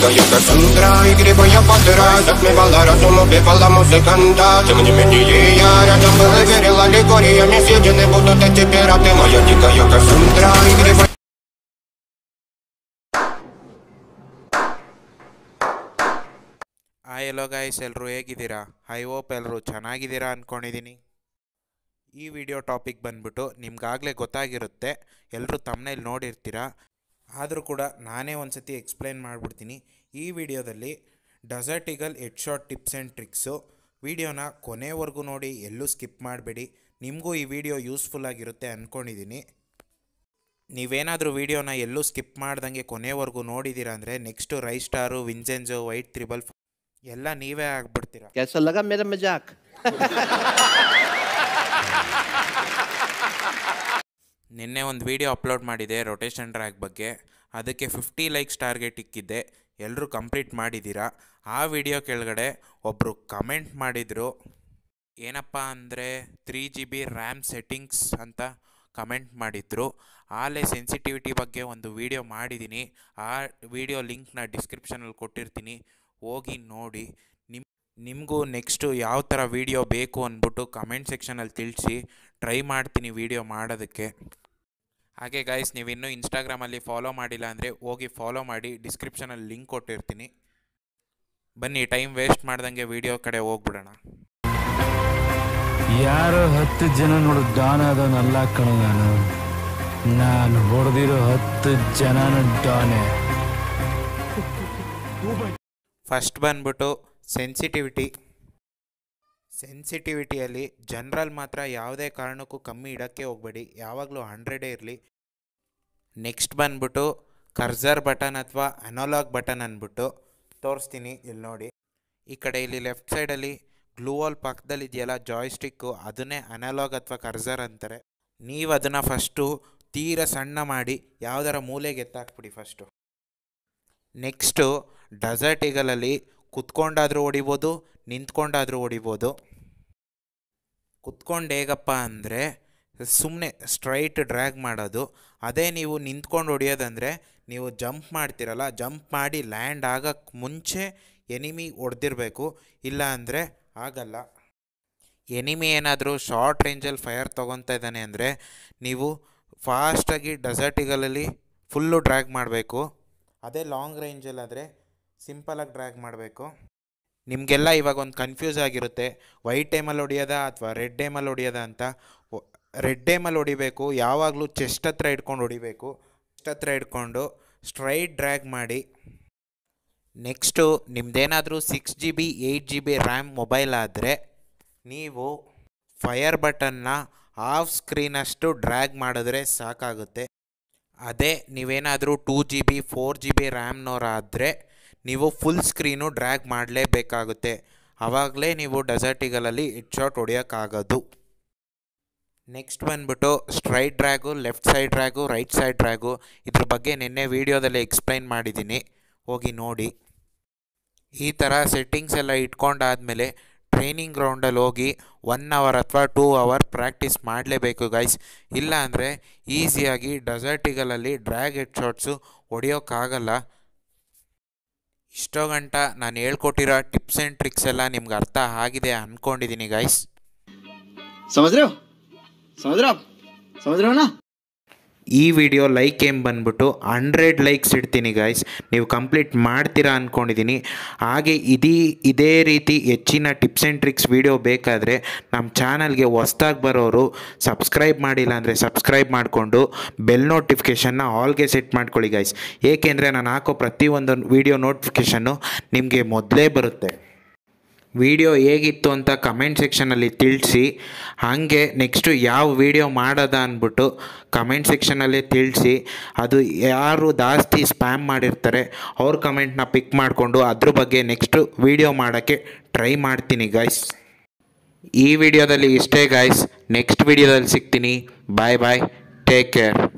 тикает как утро Игриво я подыра Затмевала разум, убивала музыканта Тем не менее я рядом был и верила Лигориями съедены будут эти пираты Моя дикая Кассандра Игриво hi ಎಲ್ಲೋ guys ಎಲ್ಲರೂ ಹೇಗಿದ್ದೀರಾ I hope ಎಲ್ಲರೂ ಚೆನ್ನಾಗಿದ್ದೀರಾ ಅಂದ್ಕೊಂಡಿದ್ದೀನಿ ಈ ವಿಡಿಯೋ ಟಾಪಿಕ್ ಬಂದ್ಬಿಟ್ಟು ನಿಮ್ಗಾಗಲೇ ಗೊತ್ತಾಗಿರುತ್ತೆ ಎಲ್ಲರೂ ತಮ್ಮನೇಲಿ ನೋಡಿರ್ತೀರ ಆದರೂ ಕೂಡ ನಾನೇ ಒಂದು ಸತಿ ಎಕ್ಸ್ಪ್ಲೈನ್ ಮಾಡಿಬಿಡ್ತೀನಿ ಈ ವಿಡಿಯೋದಲ್ಲಿ desert eagle head shot tips and tricks ವಿಡಿಯೋನ ಕೊನೆವರೆಗೂ ನೋಡಿ ಎಲ್ಲೂ ಸ್ಕಿಪ್ ಮಾಡಬೇಡಿ ನಿಮಗೂ ಈ ವಿಡಿಯೋ ಯೂಸ್ಫುಲ್ ಆಗಿರುತ್ತೆ ಅಂದ್ಕೊಂಡಿದ್ದೀನಿ ನೀವೇನಾದರೂ ವೀಡಿಯೋನ ಎಲ್ಲೂ ಸ್ಕಿಪ್ ಮಾಡ್ದಂಗೆ ಕೊನೆವರೆಗೂ ನೋಡಿದ್ದೀರಾ ಅಂದರೆ next Raistar Vincenzo white triple ಎಲ್ಲ ನೀವೇ ಆಗ್ಬಿಡ್ತೀರಾ कैसा लगा मेरा मजाक ನಿನ್ನೆ ಒಂದು ವೀಡಿಯೋ ಅಪ್ಲೋಡ್ ಮಾಡಿದೆ ರೊಟೇಷನ್ ಟ್ರ್ಯಾಕ್ ಬಗ್ಗೆ ಅದಕ್ಕೆ ಫಿಫ್ಟಿ ಲೈಕ್ಸ್ ಟಾರ್ಗೆಟ್ ಇಕ್ಕಿದ್ದೆ ಎಲ್ಲರೂ ಕಂಪ್ಲೀಟ್ ಮಾಡಿದ್ದೀರಾ ಆ ವಿಡಿಯೋ ಕೆಳಗಡೆ ಒಬ್ಬರು ಕಮೆಂಟ್ ಮಾಡಿದರು ಏನಪ್ಪ ಅಂದರೆ three G B RAM settings ಅಂತ ಕಮೆಂಟ್ ಮಾಡಿದ್ರು ಆಲೆ ಸೆನ್ಸಿಟಿವಿಟಿ ಬಗ್ಗೆ ಒಂದು ವಿಡಿಯೋ ಮಾಡಿದ್ದೀನಿ ಆ ವಿಡಿಯೋ ಲಿಂಕ್ನ ಡಿಸ್ಕ್ರಿಪ್ಷನಲ್ಲಿ ಕೊಟ್ಟಿರ್ತೀನಿ ಹೋಗಿ ನೋಡಿ ನಿಮ್ಮ ನಿಮಗೂ ನೆಕ್ಸ್ಟು ಯಾವ ಥರ ವೀಡಿಯೋ ಬೇಕು ಅಂದ್ಬಿಟ್ಟು ಕಮೆಂಟ್ ಸೆಕ್ಷನಲ್ಲಿ ತಿಳಿಸಿ ಟ್ರೈ ಮಾಡ್ತೀನಿ ವೀಡಿಯೋ ಮಾಡೋದಕ್ಕೆ ಹಾಗೆ ಗೈಸ್ ನೀವು ಇನ್ನೂ ಇನ್ಸ್ಟಾಗ್ರಾಮಲ್ಲಿ ಫಾಲೋ ಮಾಡಿಲ್ಲ ಅಂದರೆ ಹೋಗಿ ಫಾಲೋ ಮಾಡಿ ಡಿಸ್ಕ್ರಿಪ್ಷನಲ್ಲಿ ಲಿಂಕ್ ಕೊಟ್ಟಿರ್ತೀನಿ ಬನ್ನಿ ಟೈಮ್ ವೇಸ್ಟ್ ಮಾಡ್ದಂಗೆ ವೀಡಿಯೋ ಕಡೆ ಹೋಗ್ಬಿಡೋಣ ಯಾರೋ ಹತ್ತು ಜನ ನೋಡು ಡಾನ್ ಆದವನಲ್ಲ ಕಣೋ ನಾನು ನಾನು ಹೊಡೆದಿರೋ ಹತ್ತು ಜನನ ಡಾನೆ ಫಸ್ಟ್ ಬಂದ್ಬಿಟ್ಟು ಸೆನ್ಸಿಟಿವಿಟಿ ಸೆನ್ಸಿಟಿವಿಟಿಯಲ್ಲಿ ಜನರಲ್ ಮಾತ್ರ ಯಾವುದೇ ಕಾರಣಕ್ಕೂ ಕಮ್ಮಿ ಇಡೋಕ್ಕೆ ಹೋಗಬೇಡಿ ಯಾವಾಗಲೂ ಹಂಡ್ರೆಡೇ ಇರಲಿ ನೆಕ್ಸ್ಟ್ ಬಂದ್ಬಿಟ್ಟು ಕರ್ಸರ್ ಬಟನ್ ಅಥವಾ ಅನೋಲಾಗ್ ಬಟನ್ ಅಂದ್ಬಿಟ್ಟು ತೋರಿಸ್ತೀನಿ ಇಲ್ಲಿ ನೋಡಿ ಈ ಕಡೆ ಇಲ್ಲಿ ಲೆಫ್ಟ್ ಸೈಡಲ್ಲಿ ಗ್ಲೂವಾಲ್ ಪಕ್ಕದಲ್ಲಿ ಇದೆಯಲ್ಲ ಜಾಯ್ಸ್ಟಿಕ್ಕು ಅದನ್ನೇ ಅನಲಾಗ್ ಅಥವಾ ಕರ್ಸರ್ ಅಂತಾರೆ ನೀವು ಅದನ್ನು ಫಸ್ಟು ತೀರ ಸಣ್ಣ ಮಾಡಿ ಯಾವ್ದಾರ ಮೂಲೆಗೆ ಎತ್ತಾಕ್ಬಿಡಿ ಫಸ್ಟು ನೆಕ್ಸ್ಟು ಡೆಸರ್ಟ್ ಈಗಲಲ್ಲಿ ಕುತ್ಕೊಂಡಾದರೂ ಹೊಡಿಬೋದು ನಿಂತ್ಕೊಂಡಾದರೂ ಹೊಡಿಬೋದು ಕುತ್ಕೊಂಡು ಹೇಗಪ್ಪ ಅಂದರೆ ಸುಮ್ಮನೆ ಸ್ಟ್ರೈಟ್ ಡ್ರ್ಯಾಗ್ ಮಾಡೋದು ಅದೇ ನೀವು ನಿಂತ್ಕೊಂಡು ಹೊಡಿಯೋದಂದರೆ ನೀವು ಜಂಪ್ ಮಾಡ್ತೀರಲ್ಲ ಜಂಪ್ ಮಾಡಿ ಲ್ಯಾಂಡ್ ಆಗಕ್ಕೆ ಮುಂಚೆ ಎನಿಮಿ ಹೊಡೆದಿರಬೇಕು ಇಲ್ಲ ಅಂದರೆ ಆಗಲ್ಲ ಎನಿಮಿ ಏನಾದರೂ ಶಾರ್ಟ್ ರೇಂಜಲ್ಲಿ ಫೈರ್ ತೊಗೊತಾ ಇದ್ದಾನೆ ಅಂದರೆ ನೀವು ಫಾಸ್ಟಾಗಿ ಡೆಸರ್ಟಿಗಲಲ್ಲಿ ಫುಲ್ಲು ಡ್ರ್ಯಾಗ್ ಮಾಡಬೇಕು ಅದೇ ಲಾಂಗ್ ರೇಂಜಲ್ಲಾದರೆ ಸಿಂಪಲಾಗಿ ಡ್ರ್ಯಾಗ್ ಮಾಡಬೇಕು ನಿಮಗೆಲ್ಲ ಇವಾಗ ಒಂದು ಕನ್ಫ್ಯೂಸ್ ಆಗಿರುತ್ತೆ ವೈಟ್ ಟೈಮಲ್ಲಿ ಹೊಡಿಯೋದಾ ಅಥವಾ ರೆಡ್ ಟೈಮಲ್ಲಿ ಹೊಡಿಯೋದಾ ಅಂತ ರೆಡ್ ಟೈಮಲ್ಲಿ ಹೊಡಿಬೇಕು ಯಾವಾಗಲೂ ಚೆಸ್ಟ್ ಹತ್ರ ಇಟ್ಕೊಂಡು ಹೊಡಿಬೇಕು ಚೆಸ್ಟ್ ಹತ್ರ ಇಟ್ಕೊಂಡು ಸ್ಟ್ರೈಟ್ ಡ್ರ್ಯಾಗ್ ಮಾಡಿ ನೆಕ್ಸ್ಟು ನಿಮ್ಮದೇನಾದರೂ six G B eight G B RAM mobile ಆದರೆ ನೀವು ಫೈರ್ ಬಟನ್ನ ಆಫ್ ಸ್ಕ್ರೀನಷ್ಟು ಡ್ರ್ಯಾಗ್ ಮಾಡಿದ್ರೆ ಸಾಕಾಗುತ್ತೆ ಅದೇ ನೀವೇನಾದರೂ two G B four G B ರ್ಯಾಮ್ನವರಾದರೆ ನೀವು ಫುಲ್ ಸ್ಕ್ರೀನು ಡ್ರ್ಯಾಗ್ ಮಾಡಲೇಬೇಕಾಗುತ್ತೆ ಆವಾಗಲೇ ನೀವು ಡೆಸರ್ಟಿಗಲಲ್ಲಿ ಹೆಡ್ ಶಾಟ್ ಹೊಡೆಯೋಕ್ಕಾಗೋದು ನೆಕ್ಸ್ಟ್ ಬಂದ್ಬಿಟ್ಟು straight drag left side drag right side drag ಇದ್ರ ಬಗ್ಗೆ ನಿನ್ನೆ ವೀಡಿಯೋದಲ್ಲಿ ಎಕ್ಸ್ಪ್ಲೈನ್ ಮಾಡಿದ್ದೀನಿ ಹೋಗಿ ನೋಡಿ ಈ ಥರ ಸೆಟ್ಟಿಂಗ್ಸ್ ಎಲ್ಲ ಇಟ್ಕೊಂಡಾದಮೇಲೆ ಟ್ರೈನಿಂಗ್ ಗ್ರೌಂಡಲ್ಲಿ ಹೋಗಿ ಒನ್ ಅವರ್ ಅಥವಾ ಟೂ ಅವರ್ ಪ್ರಾಕ್ಟೀಸ್ ಮಾಡಲೇಬೇಕು ಗೈಸ್ ಇಲ್ಲ ಅಂದರೆ ಈಸಿಯಾಗಿ ಡೆಸರ್ಟಿಗಲಲ್ಲಿ ಡ್ರ್ಯಾಗ್ ಹೆಡ್ ಶಾಟ್ಸು ಹೊಡೆಯೋಕ್ಕಾಗಲ್ಲ ಇಷ್ಟೋ ಗಂಟ ನಾನು ಹೇಳ್ಕೊಟ್ಟಿರೋ ಟಿಪ್ಸ್ ಆ್ಯಂಡ್ ಟ್ರಿಕ್ಸ್ ಎಲ್ಲ ನಿಮ್ಗೆ ಅರ್ಥ ಆಗಿದೆ ಅಂದ್ಕೊಂಡಿದ್ದೀನಿ ಗೈಸ್ समझ रहे हो समझ रहे हो आप समझ रहे हो ना ಈ ವಿಡಿಯೋ ಲೈಕ್ ಏಮ್ ಬಂದ್ಬಿಟ್ಟು ಹಂಡ್ರೆಡ್ ಲೈಕ್ಸ್ ಇಡ್ತೀನಿ ಗಾಯ್ಸ್ ನೀವು ಕಂಪ್ಲೀಟ್ ಮಾಡ್ತೀರಾ ಅಂದ್ಕೊಂಡಿದ್ದೀನಿ ಹಾಗೆ ಇದೀ ಇದೇ ರೀತಿ ಹೆಚ್ಚಿನ ಟಿಪ್ಸ್ ಆ್ಯಂಡ್ ಟ್ರಿಕ್ಸ್ ವಿಡಿಯೋ ಬೇಕಾದರೆ ನಮ್ಮ ಚಾನಲ್ಗೆ ಹೊಸ್ದಾಗಿ ಬರೋರು ಸಬ್ಸ್ಕ್ರೈಬ್ ಮಾಡಿಲ್ಲ ಅಂದರೆ ಸಬ್ಸ್ಕ್ರೈಬ್ ಮಾಡಿಕೊಂಡು ಬೆಲ್ ನೋಟಿಫಿಕೇಷನ್ನ ಆಲ್ಗೆ ಸೆಟ್ ಮಾಡ್ಕೊಳ್ಳಿ ಗಾಯ್ಸ್ ಏಕೆಂದರೆ ನಾನು ಹಾಕೋ ಪ್ರತಿಯೊಂದು ವಿಡಿಯೋ ನೋಟಿಫಿಕೇಷನ್ನು ನಿಮಗೆ ಮೊದಲೇ ಬರುತ್ತೆ ವಿಡಿಯೋ ಹೇಗಿತ್ತು ಅಂತ ಕಮೆಂಟ್ ಸೆಕ್ಷನಲ್ಲಿ ತಿಳಿಸಿ ಹಾಗೆ ನೆಕ್ಸ್ಟು ಯಾವ ವಿಡಿಯೋ ಮಾಡೋದ ಅಂದ್ಬಿಟ್ಟು ಕಮೆಂಟ್ ಸೆಕ್ಷನಲ್ಲೇ ತಿಳಿಸಿ ಅದು ಯಾರು ಜಾಸ್ತಿ ಸ್ಪ್ಯಾಮ್ ಮಾಡಿರ್ತಾರೆ ಅವ್ರ ಕಮೆಂಟ್ನ ಪಿಕ್ ಮಾಡಿಕೊಂಡು ಅದ್ರ ಬಗ್ಗೆ ನೆಕ್ಸ್ಟು ವಿಡಿಯೋ ಮಾಡೋಕ್ಕೆ ಟ್ರೈ ಮಾಡ್ತೀನಿ ಗೈಸ್ ಈ ವಿಡಿಯೋದಲ್ಲಿ ಇಷ್ಟೇ ಗೈಸ್ ನೆಕ್ಸ್ಟ್ ವಿಡಿಯೋದಲ್ಲಿ ಸಿಗ್ತೀನಿ ಬಾಯ್ ಬಾಯ್ ಟೇಕ್ ಕೇರ್